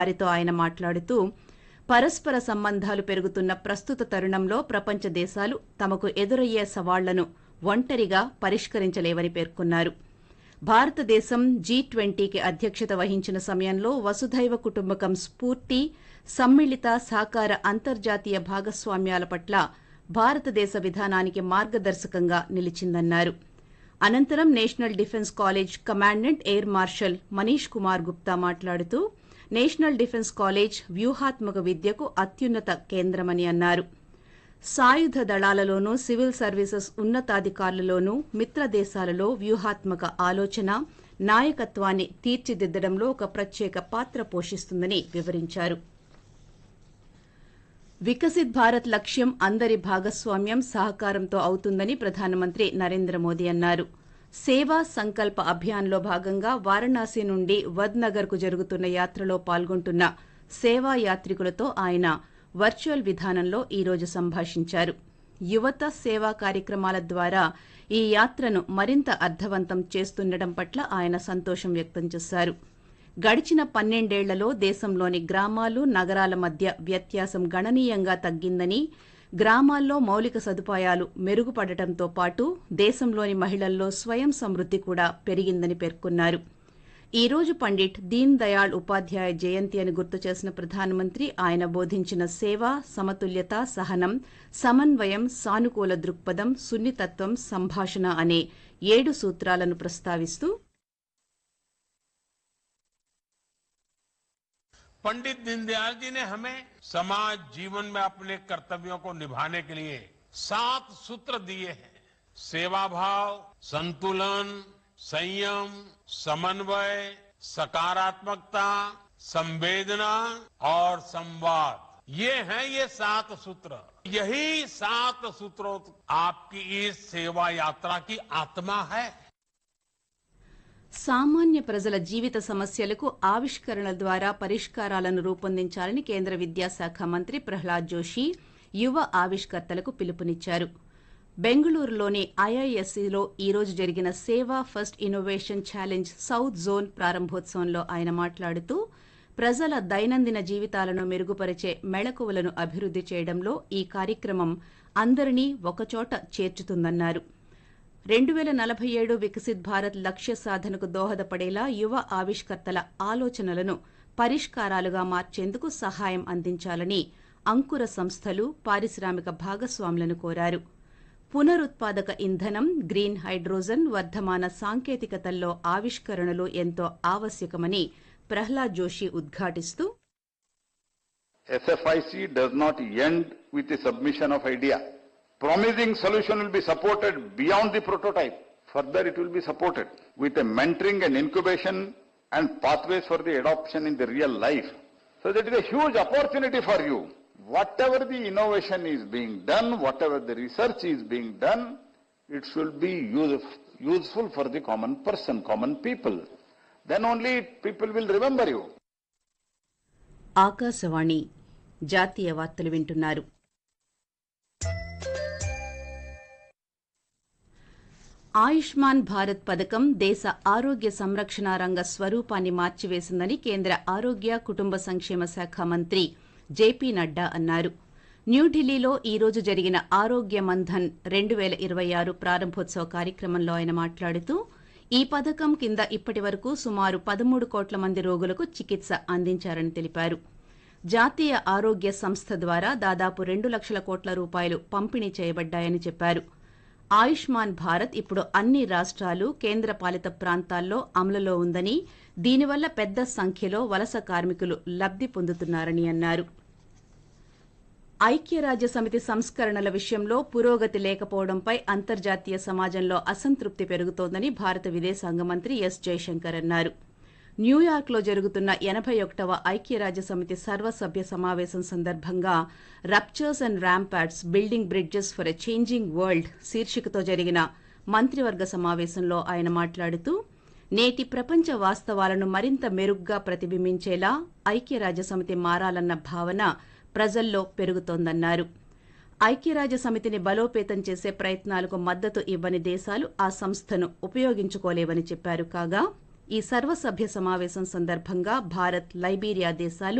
వారితో ఆయన మాట్లాడుతూ పరస్పర సంబంధాలు పెరుగుతున్న ప్రస్తుత తరుణంలో ప్రపంచ దేశాలు తమకు ఎదురయ్యే సవాళ్లను ఒంటరిగా పరిష్కరించలేవని పేర్కొన్నారు భారతదేశం జీ ట్వంటీకి అధ్యక్షత వహించిన సమయంలో వసుధైవ కుటుంబకం స్ఫూర్తి సమ్మిళిత సహకార అంతర్జాతీయ భాగస్వామ్యాల పట్ల భారతదేశ విధానానికి మార్గదర్శకంగా నిలిచిందన్నారు అనంతరం national defence college commandant air marshal Manish Kumar Gupta మాట్లాడుతూ నేషనల్ డిఫెన్స్ కాలేజ్ వ్యూహాత్మక విద్యకు అత్యున్నత కేంద్రమని అన్నారు సాయుధ దళాలలోనూ సివిల్ సర్వీసెస్ ఉన్నతాధికారులలోనూ మిత్ర దేశాలలో వ్యూహాత్మక ఆలోచన నాయకత్వాన్ని తీర్చిదిద్దడంలో ఒక ప్రత్యేక పాత్ర పోషిస్తుందని వివరించారు వికసిత్ భారత్ లక్ష్యం అందరి భాగస్వామ్యం సహకారంతో అవుతుందని ప్రధానమంత్రి నరేంద్ర మోదీ అన్నారు సేవా సంకల్ప అభియాన్లో భాగంగా వారణాసి నుండి వద్నగర్ కు జరుగుతున్న యాత్రలో పాల్గొంటున్న సేవా యాత్రికులతో ఆయన వర్చువల్ విధానంలో ఈ రోజు సంభాషించారు యువత సేవా కార్యక్రమాల ద్వారా ఈ యాత్రను మరింత అర్థవంతం చేస్తుండటం పట్ల ఆయన సంతోషం వ్యక్తం చేశారు గడిచిన పన్నెండేళ్లలో దేశంలోని గ్రామాలు నగరాల మధ్య వ్యత్యాసం గణనీయంగా తగ్గిందని గ్రామాల్లో మౌలిక సదుపాయాలు మెరుగుపడటంతో పాటు దేశంలోని మహిళల్లో స్వయం సమృద్ది కూడా పెరిగిందని పేర్కొన్నారు ఈ రోజు పండిట్ దీన్ దయాళ్ ఉపాధ్యాయ జయంతి అని గుర్తు చేసిన ప్రధానమంత్రి ఆయన బోధించిన సేవ సమతుల్యత సహనం సమన్వయం సానుకూల దృక్పథం సున్నితత్వం సంభాషణ అనే ఏడు సూత్రాలను ప్రస్తావిస్తూ पंडित दीनदयाल जी ने हमें समाज जीवन में अपने कर्तव्यों को निभाने के लिए सात सूत्र दिए हैं सेवा भाव संतुलन संयम समन्वय सकारात्मकता संवेदना और संवाद ये हैं ये सात सूत्र यही सात सूत्रों आपकी इस सेवा यात्रा की आत्मा है సామాన్య ప్రజల జీవిత సమస్యలకు ఆవిష్కరణల ద్వారా పరిష్కారాలను రూపొందించాలని కేంద్ర విద్యాశాఖ మంత్రి ప్రహ్లాద్ జోషి యువ ఆవిష్కర్తలకు పిలుపునిచ్చారు బెంగళూరులోని ఐఐఎస్సీలో ఈ రోజు జరిగిన Seva first innovation challenge south zone ప్రారంభోత్సవంలో ఆయన మాట్లాడుతూ ప్రజల దైనందిన జీవితాలను మెరుగుపరిచే మెళకువలను అభివృద్ది చేయడంలో ఈ కార్యక్రమం అందరినీ ఒకచోట చేర్చుతుందన్నారు రెండు వేల నలభై ఏడు వికసిత్ భారత్ లక్ష్య సాధనకు దోహదపడేలా యువ ఆవిష్కర్తల ఆలోచనలను పరిష్కారాలుగా మార్చేందుకు సహాయం అందించాలని అంకుర సంస్థలు పారిశ్రామిక భాగస్వాములను కోరారు పునరుత్పాదక ఇంధనం గ్రీన్ హైడ్రోజన్ వర్ధమాన సాంకేతికతల్లో ఆవిష్కరణలు ఎంతో ఆవశ్యకమని Prahlad Joshi ఉద్ఘాటిస్తూ SFIC does not end with the submission of idea. Promising solution will be supported beyond the prototype. Further, it will be supported with a mentoring and incubation and pathways for the adoption in the real life. So that is a huge opportunity for you. Whatever the innovation is being done, whatever the research is being done, it should be use- useful for the common person, common people. Then only people will remember you. Akashvani జాతీయ వార్తలు వింటున్నారు ఆయుష్మాన్ భారత్ పథకం దేశ ఆరోగ్య సంరక్షణ రంగ స్వరూపాన్ని మార్చివేసిందని కేంద్ర ఆరోగ్య కుటుంబ సంక్షేమ శాఖ మంత్రి జేపీ నడ్డా అన్నారు న్యూఢిల్లీలో ఈ రోజు జరిగిన ఆరోగ్య మంథన్ రెండు వేల ఇరవై ఆరు ప్రారంభోత్సవ కార్యక్రమంలో ఆయన మాట్లాడుతూ ఈ పథకం కింద ఇప్పటి వరకు సుమారు పదమూడు కోట్ల మంది రోగులకు చికిత్స అందించారని తెలిపారు జాతీయ ఆరోగ్య సంస్థ ద్వారా దాదాపు రెండు లక్షల కోట్ల రూపాయలు పంపిణీ చేయబడ్డాయని చెప్పారు ఆయుష్మాన్ భారత్ ఇప్పుడు అన్ని రాష్ట్రాలు కేంద్రపాలిత ప్రాంతాల్లో అమలులో ఉందని దీనివల్ల పెద్ద సంఖ్యలో వలస కార్మికులు లబ్ది పొందుతున్నారని అన్నారు ఐక్యరాజ్య సమితి సంస్కరణల విషయంలో పురోగతి లేకపోవడంపై అంతర్జాతీయ సమాజంలో అసంతృప్తి పెరుగుతోందని భారత విదేశాంగ మంత్రి ఎస్ జైశంకర్ అన్నారు న్యూయార్క్లో జరుగుతున్న ఎనభై ఒకటవ ఐక్యరాజ్య సమితి సర్వసభ్య సమావేశం సందర్భంగా ruptures and ramparts building bridges for a changing world శీర్షికతో జరిగిన మంత్రివర్గ సమావేశంలో ఆయన మాట్లాడుతూ నేటి ప్రపంచ వాస్తవాలను మరింత మెరుగ్గా ప్రతిబింబించేలా ఐక్యరాజ్య సమితి మారాలన్న భావన ప్రజల్లో పెరుగుతోందన్నారు ఐక్యరాజ్య సమితిని బలోపేతం చేసే ప్రయత్నాలకు మద్దతు ఇవ్వని దేశాలు ఆ సంస్థను ఉపయోగించుకోలేవని చెప్పారు కాగా ఈ సర్వసభ్య సమావేశం సందర్భంగా భారత్ లైబీరియా దేశాలు